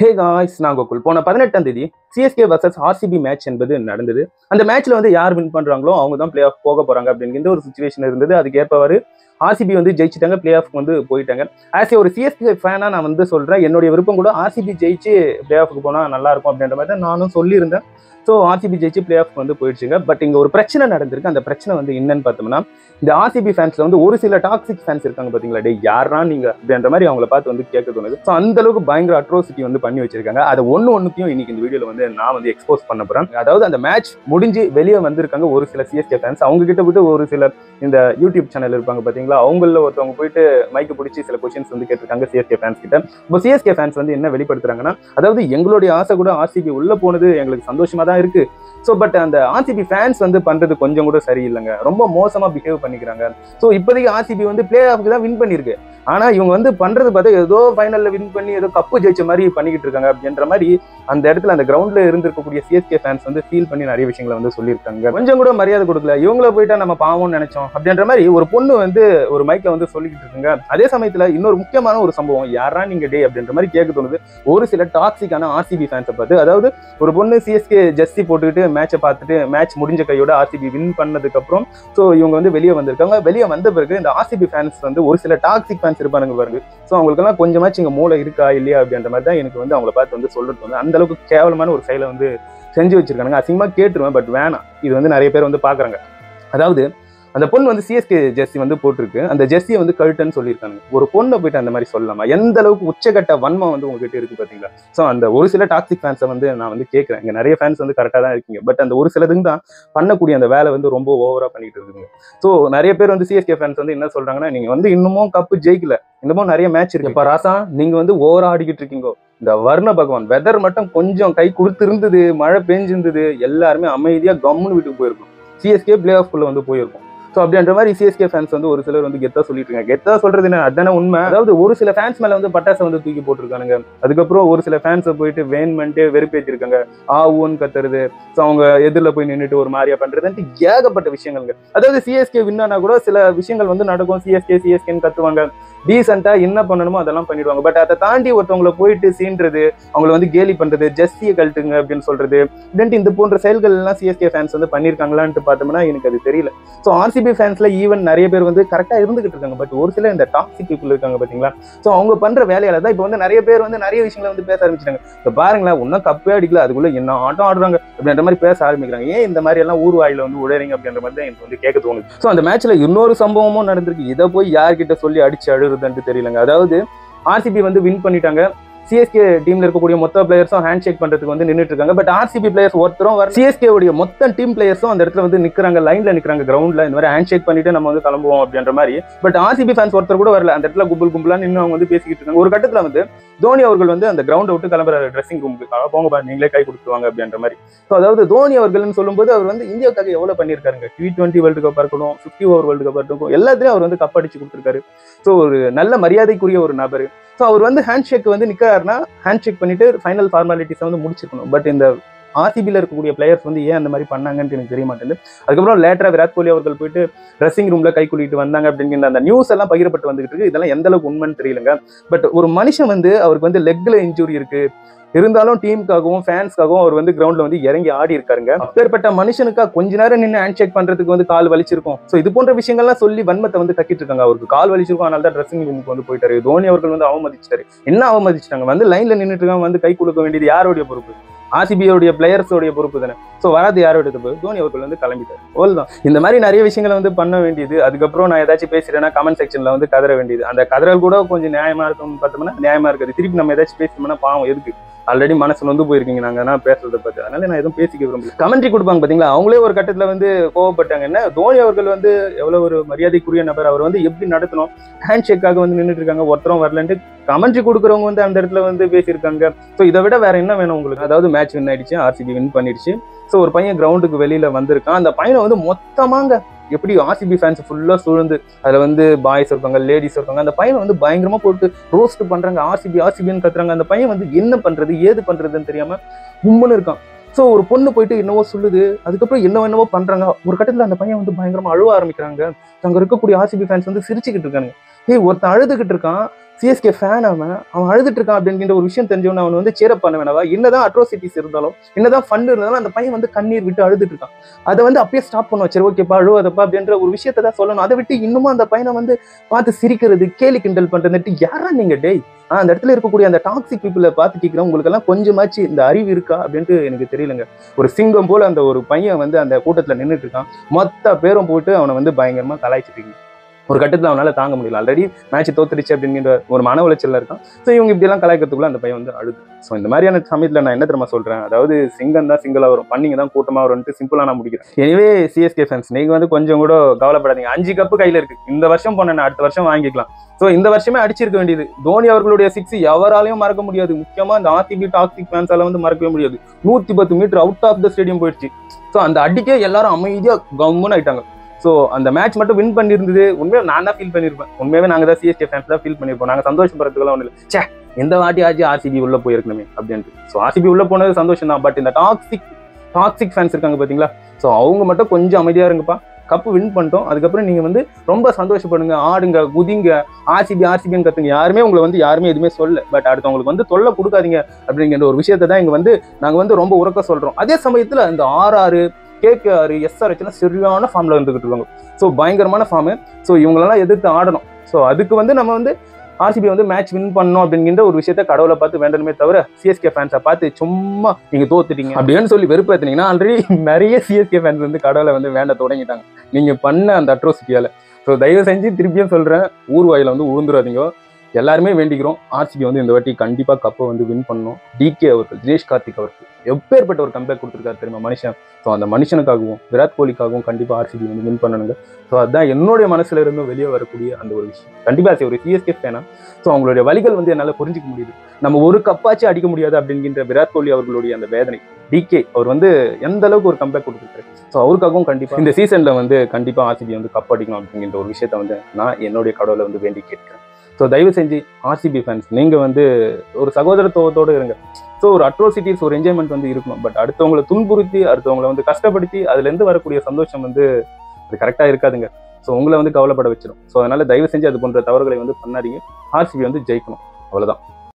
hey guys நான் கோகுல் போன பதினெட்டாம் தேதி சிஎஸ்கே வர்சஸ் ஆர்சிபி மேட்ச் என்பது நடந்தது அந்த மேட்ச்ல வந்து யார் வின் பண்றாங்களோ அவங்க தான் பிளே ஆஃப் போக போறாங்க அப்படிங்கிற ஒரு சுச்சுவேஷன் இருந்தது அதுக்கு ஏற்பவாறு ஆர்சிபி வந்து ஜெயிச்சிட்டாங்க பிளே ஆஃப் வந்து போயிட்டாங்க ஆஸ் ஒரு சிஎஸ்கே ஃபேனா நான் வந்து சொல்றேன் என்னுடைய விருப்பம் கூட ஆர்சிபி ஜெயிச்சு பிளே ஆஃப்க்கு போனா நல்லா இருக்கும் அப்படின்ற மாதிரி தான் நானும் சொல்லியிருந்தேன் ஸோ ஆர்சிபி ஜெயிச்சு பிளே ஆஃப் வந்து போயிடுச்சுங்க பட் இங்க ஒரு பிரச்சனை நடந்திருக்கு அந்த பிரச்சனை வந்து என்னன்னு பார்த்தோம்னா இந்த ஆர்சிபி ஃபேன்ஸ்ல வந்து ஒரு சில டாக்ஸிக் ஃபேன்ஸ் இருக்காங்க பாத்தீங்களா டே யாரா நீங்க அப்படின்ற மாதிரி அவங்கள பார்த்து வந்து கேட்க தோணுது ஸோ அந்த அளவுக்கு பயங்கர அட்ரோசிட்டி வந்து பண்ணி வச்சிருக்காங்க அதை ஒன்னு ஒன்னுத்தையும் இன்னைக்கு இந்த வீடியோல வந்து நான் வந்து எக்ஸ்போஸ் பண்ண போறேன் அதாவது அந்த மேட்ச் முடிஞ்சு வெளியே வந்திருக்காங்க ஒரு சில சிஎஸ்கே ஃபேன்ஸ் அவங்க கிட்ட போயிட்டு ஒரு சில இந்த யூடியூப் சேனல் இருப்பாங்க பாத்தீங்களா அவங்கள ஒருத்தவங்க போயிட்டு மைக்கு பிடிச்சி சில கொஸ்டின்ஸ் வந்து கேட்டிருக்காங்க சிஎஸ்கே ஃபேன்ஸ் கிட்ட இப்போ சிஎஸ்கே ஃபேன்ஸ் வந்து என்ன வெளிப்படுத்துறாங்கன்னா அதாவது எங்களுடைய ஆசை கூட ஆர்சிபி உள்ள போனது எங்களுக்கு சந்தோஷமா தான் இருக்கு ஸோ பட் அந்த ஆர்சிபி ஃபேன்ஸ் வந்து பண்றது கொஞ்சம் கூட சரியில்லைங்க ரொம்ப மோசமா பிஹேவ் பண்ணிக்கிறாங்க ஸோ இப்போதைக்கு ஆர்சிபி வந்து பிளே ஆஃப்க்கு தான் வின் பண்ணியிருக்கு ஆனா இவங்க வந்து பண்றது பார்த்தா ஏதோ ஃபைனல்ல வின் பண்ணி ஏதோ கப்பு ஜெயிச்ச மாதிரி பண்ணிக்கிட்டு இருக்காங்க அப்படின்ற மாதிரி அந்த இடத்துல அந்த கிரவுண்ட்ல இருந்திருக்கக்கூடிய சிஎஸ்கே ஃபேன்ஸ் வந்து ஃபீல் பண்ணி நிறைய விஷயங்களை வந்து சொல்லியிருக்காங்க கொஞ்சம் கூட மரியாதை கொடுக்கல இவங்கள போயிட்டா நம்ம பாவம்னு நினைச்சோம் அப்படின்ற மாதிரி ஒரு பொண்ணு வந்து ஒரு மைக்ல வந்து சொல்லிக்கிட்டு இருக்குங்க அதே சமயத்துல இன்னொரு முக்கியமான ஒரு சம்பவம் யாரா நீங்க டே அப்படின்ற மாதிரி கேட்க தோணுது ஒரு சில டாக்ஸிக்கான ஆர்சிபி ஃபேன்ஸை பார்த்து அதாவது ஒரு பொண்ணு சிஎஸ்கே ஜெர்சி போட்டுக்கிட்டு மேட்சை பார்த்துட்டு மேட்ச் முடிஞ்ச கையோட ஆர்சிபி வின் பண்ணதுக்கு அப்புறம் ஸோ இவங்க வந்து வெளியே வந்திருக்காங்க வெளியே வந்த பிறகு இந்த ஆர்சிபி ஃபேன்ஸ் வந்து ஒரு சில டாக்ஸிக் ஃபேன்ஸ் இருப்பானுங்க பாருங்க ஸோ அவங்களுக்கெல்லாம் கொஞ்சமாச்சும் இங்கே மூளை இருக்கா இல்லையா அப்படின்ற மாதிரி தான் எனக்கு வந்து அவங்கள பார்த்து வந்து சொல்றது வந்து அந்த அளவுக்கு கேவலமான ஒரு செயலை வந்து செஞ்சு வச்சிருக்கானுங்க அசிங்கமா கேட்டுருவேன் பட் வேணாம் இது வந்து நிறைய பேர் வந்து பார்க்குறாங்க அதாவது அந்த பொண்ணு வந்து சிஎஸ்கே ஜெர்சி வந்து போட்டிருக்கு அந்த ஜெர்சியை வந்து கழுட்டுன்னு சொல்லியிருக்காங்க ஒரு பொண்ணை போயிட்டு அந்த மாதிரி சொல்லலாமா எந்த அளவுக்கு உச்சகட்ட வன்மம் வந்து உங்ககிட்ட இருக்கு பாத்தீங்களா ஸோ அந்த ஒரு சில டாக்ஸிக் ஃபேன்ஸை வந்து நான் வந்து கேட்குறேன் இங்கே நிறைய ஃபேன்ஸ் வந்து கரெக்டாக தான் இருக்கீங்க பட் அந்த ஒரு சிலதுக்கு தான் பண்ணக்கூடிய அந்த வேலை வந்து ரொம்ப ஓவரா பண்ணிட்டு இருக்குங்க ஸோ நிறைய பேர் வந்து சிஎஸ்கே ஃபேன்ஸ் வந்து என்ன சொல்றாங்கன்னா நீங்க வந்து இன்னமும் கப்பு ஜெயிக்கல இன்னமும் நிறைய மேட்ச் இருக்கு இப்போ ராசா நீங்க வந்து ஓவரா ஆடிக்கிட்டு இருக்கீங்க இந்த வர்ண பகவான் வெதர் மட்டும் கொஞ்சம் கை கொடுத்து இருந்தது மழை பெஞ்சிருந்தது எல்லாருமே அமைதியா கம்முன்னு வீட்டுக்கு போயிருக்கும் சிஎஸ்கே பிளே ஆஃப்குள்ள வந்து போயிருக்கும் ஸோ அப்படின்ற மாதிரி சிஎஸ்கே ஃபேன்ஸ் வந்து ஒரு சிலர் வந்து கெத்தா சொல்லிட்டு இருக்காங்க கெத்தா சொல்றது என்ன அதானே உண்மை அதாவது ஒரு சில ஃபேன்ஸ் மேல வந்து பட்டாசை வந்து தூக்கி போட்டிருக்கானுங்க அதுக்கப்புறம் ஒரு சில ஃபேன்ஸை போயிட்டு வேன்மெண்ட்டு வெறுப்பேற்றிருக்காங்க ஆ ஊன்னு கத்துறது ஸோ அவங்க எதிரில் போய் நின்றுட்டு ஒரு மாதிரியா பண்றதுன்ட்டு ஏகப்பட்ட விஷயங்கள்ங்க அதாவது சிஎஸ்கே வின்னானா கூட சில விஷயங்கள் வந்து நடக்கும் சிஎஸ்கே சிஎஸ்கேன்னு கத்துவாங்க டீசெண்டா என்ன பண்ணணுமோ அதெல்லாம் பண்ணிடுவாங்க பட் அதை தாண்டி ஒருத்தவங்களை போயிட்டு சீன்றது அவங்கள வந்து கேலி பண்றது ஜெஸ்டியை கழட்டுங்க அப்படின்னு சொல்றது இப்படின்ட்டு இந்த போன்ற செயல்கள் எல்லாம் சிஎஸ்கே ஃபேன்ஸ் வந்து பண்ணியிருக்காங்களான்ட்டு பார்த்தோம்னா எனக்கு அது தெரியல ஸோ ஆர்சிபி ஃபேன்ஸ்ல ஈவன் நிறைய பேர் வந்து கரெக்டா இருந்துகிட்டு இருக்காங்க பட் ஒரு சில இந்த டாக்ஸிக் பீப்புள் இருக்காங்க பாத்தீங்களா ஸோ அவங்க பண்ற வேலையால தான் இப்போ வந்து நிறைய பேர் வந்து நிறைய விஷயங்களை வந்து பேச ஆரம்பிச்சிட்டாங்க இப்போ பாருங்களேன் இன்னும் கப்பே அடிக்கல அதுக்குள்ள என்ன ஆட்டம் ஆடுறாங்க அப்படின்ற மாதிரி பேச ஆரம்பிக்கிறாங்க ஏன் இந்த மாதிரி எல்லாம் ஊர் வாயில வந்து உடையறீங்க அப்படின்ற மாதிரி தான் எனக்கு வந்து கேட்க தோணுது ஸோ அந்த மேட்ச்ல இன்னொரு சம்பவமும் நடந்திருக்கு இதை போய் யார்கிட்ட சொல்லி அடிச்சு அழுகுதுன்ட்டு தெரியலங்க அதாவது ஆர்சிபி வந்து வின் பண்ணிட்டாங்க சிஎஸ்கே டீம்ல இருக்கக்கூடிய மொத்த பிளேயர்ஸும் ஹேண்ட் ஷேக் பண்றதுக்கு வந்து நின்றுட்டு இருக்காங்க பட் ஆர்சிபி பிளேயர்ஸ் ஒருத்தரும் வர சிஎஸ்கே உடைய மொத்த டீம் பிளேயர்ஸும் அந்த இடத்துல வந்து நிக்கிறாங்க லைன்ல நிக்கிறாங்க கிரவுண்ட்ல இந்த மாதிரி ஹேண்ட் ஷேக் பண்ணிட்டு நம்ம வந்து கிளம்புவோம் அப்படின்ற மாதிரி பட் ஆர்சிபி ஃபேன்ஸ் ஒருத்தர் கூட வரல அந்த இடத்துல கும்பல் கும்பலா நின்று அவங்க வந்து பேசிக்கிட்டு இருக்காங்க ஒரு கட்டத்துல வந்து தோனி அவர்கள் வந்து அந்த கிரவுண்டை விட்டு கிளம்புற ட்ரெஸ்ஸிங் ரூமுக்கு போங்க பா நீங்களே கை கொடுத்துருவாங்க அப்படின்ற மாதிரி ஸோ அதாவது தோனி அவர்கள்னு சொல்லும்போது அவர் வந்து இந்தியாவுக்காக எவ்வளவு பண்ணியிருக்காருங்க டி டுவெண்ட்டி வேர்ல்டு கப் இருக்கணும் ஃபிஃப்டி ஓவர் வேர்ல்டு கப் இருக்கட்டும் எல்லாத்துலயும் அவர் வந்து கப் அடிச்சு கொடுத்துருக்காரு ஸோ ஒரு நல்ல மரியாதைக்குரிய ஒரு நபர் ஸோ அவர் வந்து ஹேண்ட் ஷேக் வந்து நிற்கிறாருன்னா ஹேண்ட் ஷேக் பண்ணிட்டு ஃபைனல் ஃபார்மாலிட்டிஸை வந்து முடிச்சிருக்கணும் பட் இந்த ஆர்சிபியில் இருக்கக்கூடிய பிளேயர்ஸ் வந்து ஏன் அந்த மாதிரி பண்ணாங்கன்னு எனக்கு தெரிய மாட்டேங்குது அதுக்கப்புறம் லேட்டரா விராட் கோலி அவர்கள் போயிட்டு ட்ரெஸ்ஸிங் ரூம்ல கை குளிட்டு வந்தாங்க அப்படிங்கிற அந்த நியூஸ் எல்லாம் பகிரப்பட்டு வந்துகிட்டு இருக்கு இதெல்லாம் எந்த அளவுக்கு உண்மைன்னு தெரியலங்க பட் ஒரு மனுஷன் வந்து அவருக்கு வந்து லெக்ல இன்ஜுரி இருக்கு இருந்தாலும் டீமுக்காகவும் ஃபேன்ஸ்க்காகவும் அவர் வந்து கிரவுண்ட்ல வந்து இறங்கி ஆடி இருக்காருங்க அப்பேற்பட்ட மனுஷனுக்கா கொஞ்ச நேரம் நின்று ஹேண்ட் ஷேக் பண்றதுக்கு வந்து கால் வலிச்சிருக்கும் ஸோ இது போன்ற விஷயங்கள்லாம் சொல்லி வன்மத்தை வந்து கட்டிட்டு இருக்காங்க அவருக்கு கால் வலிச்சிருக்கும் அதனால தான் ட்ரெஸ்ஸிங் ரூமுக்கு வந்து போயிட்டாரு தோனி அவர்கள் வந்து அவமதிச்சிட்டாரு என்ன அவமதிச்சிட்டாங்க வந்து லைன்ல நின்றுட்டு இருக்காங்க வந்து கை கொடுக்க வேண்டியது யாருடைய பொறுப்பு ஆர்சிபியோடைய பிளேயர்ஸோடைய பொறுப்பு தானே ஸோ வராது யாரோட பொறுப்பு தோனி அவர்கள் வந்து கிளம்பிட்டார் ஓல் தான் இந்த மாதிரி நிறைய விஷயங்களை வந்து பண்ண வேண்டியது அதுக்கப்புறம் நான் ஏதாச்சும் பேசுறேன்னா கமெண்ட் செக்ஷன்ல வந்து கதற வேண்டியது அந்த கதறல் கூட கொஞ்சம் நியாயமா இருக்கும்னு பார்த்தோம்னா நியாயமா இருக்காது திருப்பி நம்ம ஏதாச்சும் பேசணும்னா பாவம் எதுக்கு ஆல்ரெடி மனசு வந்து போயிருக்கீங்க நாங்க நான் பேசுறத பத்தி அதனால நான் எதுவும் பேசிக்க விரும்பல கமெண்ட்ரி கொடுப்பாங்க பாத்தீங்களா அவங்களே ஒரு கட்டத்துல வந்து கோவப்பட்டாங்க என்ன தோனி அவர்கள் வந்து எவ்வளவு ஒரு மரியாதைக்குரிய நபர் அவர் வந்து எப்படி நடத்தணும் ஹேண்ட் ஷேக்காக வந்து நின்றுட்டு இருக்காங்க ஒருத்தரும் வரலன்ட்டு கமெண்ட்ரி கொடுக்குறவங்க வந்து அந்த இடத்துல வந்து பேசியிருக்காங்க ஸோ இதை விட வேற என்ன வேணும் உங்களுக்கு அதாவது மேட்ச் வின் ஆயிடுச்சு ஆர்சிபி வின் பண்ணிடுச்சு ஸோ ஒரு பையன் கிரவுண்டுக்கு வெளியில வந்திருக்கான் அந்த பையனை வந்து மொத்தமாங்க எப்படி ஆர்சிபி ஃபேன்ஸ் ஃபுல்லா சூழ்ந்து அதுல வந்து பாய்ஸ் இருக்காங்க லேடிஸ் இருக்காங்க அந்த பையனை வந்து பயங்கரமா போட்டு ரோஸ்ட் பண்றாங்க ஆர்சிபி ஆர்சிபின்னு கத்துறாங்க அந்த பையன் வந்து என்ன பண்றது ஏது பண்றதுன்னு தெரியாம உம்முன்னு இருக்கான் ஸோ ஒரு பொண்ணு போயிட்டு என்னவோ சொல்லுது அதுக்கப்புறம் என்ன என்னவோ பண்றாங்க ஒரு கட்டத்துல அந்த பையன் வந்து பயங்கரமா அழுவ ஆரம்பிக்கிறாங்க அங்க இருக்கக்கூடிய ஆர்சிபி ஃபேன்ஸ் வந்து சிரிச்சுக்கிட்டு இருக்காங்க ஏய் ஒருத்தன் அழுதுகிட்டு இருக்கான் சிஎஸ்கே ஃபேன் அவன் அவன் அழுதுட்டு இருக்கான் அப்படிங்கிற ஒரு விஷயம் தெரிஞ்சவன அவன் வந்து சேரப் பண்ண வேணவா என்னதான் அட்ரோசிட்டிஸ் இருந்தாலும் என்னதான் ஃபன் இருந்தாலும் அந்த பையன் வந்து கண்ணீர் விட்டு அழுதுட்டு இருக்கான் அதை வந்து அப்படியே ஸ்டாப் பண்ணுவோம் சரி ஓகேப்பா அழுவதப்பா அப்படின்ற ஒரு விஷயத்தை தான் சொல்லணும் அதை விட்டு இன்னமும் அந்த பையனை வந்து பார்த்து சிரிக்கிறது கேலி கிண்டல் பண்றது யாரா நீங்க டேய் ஆஹ் அந்த இடத்துல இருக்கக்கூடிய அந்த டாக்ஸிக் பீப்புளை பார்த்து கேட்கிறேன் உங்களுக்கு எல்லாம் கொஞ்சமாச்சு இந்த அறிவு இருக்கா அப்படின்ட்டு எனக்கு தெரியலங்க ஒரு சிங்கம் போல அந்த ஒரு பையன் வந்து அந்த கூட்டத்துல நின்றுட்டு இருக்கான் மொத்த பேரும் போட்டு அவனை வந்து பயங்கரமா கலாய்ச்சிட்டு இருக்கீங்க ஒரு கட்டத்தில் அவனால தாங்க முடியல ஆல்ரெடி மேட்ச் தோத்துருச்சு அப்படிங்கிற ஒரு மன உளைச்சல்ல இருக்கான் ஸோ இவங்க இப்படியெல்லாம் கலாய்க்கிறதுக்குள்ள அந்த பையன் வந்து அழுது ஸோ இந்த மாதிரியான சமயத்தில் நான் என்ன தெரியுமா சொல்றேன் அதாவது சிங்கம் தான் சிங்கிளா வரும் பண்ணிங்க தான் கூட்டமா வரும்னு சிம்பிளா நான் முடிக்கிறேன் எனவே சிஎஸ்கே ஃபேன்ஸ் நீங்க வந்து கொஞ்சம் கூட கவலைப்படாதீங்க அஞ்சு கப்பு கையில இருக்கு இந்த வருஷம் போன அடுத்த வருஷம் வாங்கிக்கலாம் ஸோ இந்த வருஷமே அடிச்சிருக்க வேண்டியது தோனி அவர்களுடைய சிக்ஸ் எவராலையும் மறக்க முடியாது முக்கியமா இந்த ஆர்டிபி டாக்டிக் ஃபேன்ஸால வந்து மறக்கவே முடியாது நூத்தி பத்து metre out of the stadium போயிடுச்சு ஸோ அந்த அடிக்கே எல்லாரும் அமைதியா கம்முன்னு ஆயிட்டாங்க ஸோ அந்த மேட்ச் மட்டும் வின் பண்ணியிருந்தது உண்மையாக நான் தான் ஃபீல் பண்ணியிருப்பேன் உண்மையாவே நாங்கள் தான் சிஎஸ்கே ஃபேன்ஸ் தான் ஃபீல் பண்ணியிருப்போம் நாங்கள் சந்தோஷப்படுறதுக்குலாம் ஒன்றும் இல்லை சே எந்த வாட்டி ஆச்சு ஆர்சிபி உள்ள போயிருக்கணுமே அப்படின்ட்டு ஸோ ஆர்சிபி உள்ள போனது சந்தோஷம் தான் பட் இந்த டாக்ஸிக் டாக்ஸிக் ஃபேன்ஸ் இருக்காங்க பார்த்தீங்களா ஸோ அவங்க மட்டும் கொஞ்சம் அமைதியாக இருங்கப்பா கப்பு வின் பண்ணிட்டோம் அதுக்கப்புறம் நீங்கள் வந்து ரொம்ப சந்தோஷப்படுங்க ஆடுங்க குதிங்க ஆர்சிபி ஆர்சிபின்னு கத்துங்க யாருமே உங்களை வந்து யாருமே எதுவுமே சொல்ல பட் அடுத்தவங்களுக்கு வந்து தொல்லை கொடுக்காதீங்க அப்படிங்கிற ஒரு விஷயத்தை தான் இங்கே வந்து நாங்கள் வந்து ரொம்ப உறக்க சொல்கிறோம் அதே சமயத்தில் இந்த ஆர்ஆர் கேகேஆர் எஸ்ஆர்ஹெச்லாம் சரியான ஃபார்மில் இருந்துகிட்டு இருக்காங்க ஸோ பயங்கரமான ஃபார்மு ஸோ இவங்களெல்லாம் எதிர்த்து ஆடணும் ஸோ அதுக்கு வந்து நம்ம வந்து ஆர்சிபி வந்து மேட்ச் வின் பண்ணணும் அப்படிங்கிற ஒரு விஷயத்த கடவுளை பார்த்து வேண்டணுமே தவிர சிஎஸ்கே ஃபேன்ஸை பார்த்து சும்மா நீங்க தோத்துட்டீங்க அப்படின்னு சொல்லி வெறுப்பேற்றினீங்கன்னா ஆல்ரெடி நிறைய சிஎஸ்கே ஃபேன்ஸ் வந்து கடவுளை வந்து வேண்ட தொடங்கிட்டாங்க நீங்க பண்ண அந்த அட்ரோசிட்டியால ஸோ தயவு செஞ்சு திருப்பியும் சொல்றேன் ஊர் வாயில வந்து உழுந்துடாதீங்க எல்லாருமே வேண்டிக்கிறோம் ஆர்சிபி வந்து இந்த வாட்டி கண்டிப்பா கப்பை வந்து வின் பண்ணணும் டிகே அவர்கள் தினேஷ் கார்த்திக் அவர்கள் எப்பேற்பட்ட ஒரு கம்பேக் கொடுத்துருக்காரு தெரியுமா மனுஷன் ஸோ அந்த மனுஷனுக்காகவும் விராட் கோலிக்காகவும் கண்டிப்பா ஆர்சிபி வந்து வின் பண்ணணுங்க ஸோ அதுதான் என்னுடைய மனசுல இருந்து வெளியே வரக்கூடிய அந்த ஒரு விஷயம் கண்டிப்பா சரி ஒரு சிஎஸ்கே ஃபேனா ஸோ அவங்களுடைய வழிகள் வந்து என்னால் புரிஞ்சிக்க முடியுது நம்ம ஒரு கப்பாச்சும் அடிக்க முடியாது அப்படிங்கிற விராட் கோலி அவர்களுடைய அந்த வேதனை டிகே அவர் வந்து எந்த அளவுக்கு ஒரு கம்பேக் கொடுத்துருக்காரு ஸோ அவருக்காகவும் கண்டிப்பா இந்த சீசன்ல வந்து கண்டிப்பா ஆர்சிபி வந்து கப் அடிக்கணும் அப்படிங்கிற ஒரு விஷயத்த வந்து நான் என்னுடைய கடவுளை வந்து வேண்டி கேட்கிறேன் ஸோ தயவு செஞ்சு ஆர்சிபி ஃபேன்ஸ் நீங்க வந்து ஒரு சகோதரத்துவத்தோடு இருங்க ஸோ ஒரு அட்ரோசிட்டிஸ் ஒரு என்ஜாய்மெண்ட் வந்து இருக்கணும் பட் அடுத்தவங்களை துன்புறுத்தி அடுத்தவங்களை வந்து கஷ்டப்படுத்தி அதுலேருந்து வரக்கூடிய சந்தோஷம் வந்து அது கரெக்டாக இருக்காதுங்க ஸோ உங்களை வந்து கவலைப்பட வச்சிடும் ஸோ அதனால தயவு செஞ்சு அது போன்ற தவறுகளை வந்து பண்ணாதீங்க ஆர்சிபி வந்து ஜெயிக்கணும் அவ்வளவுதான்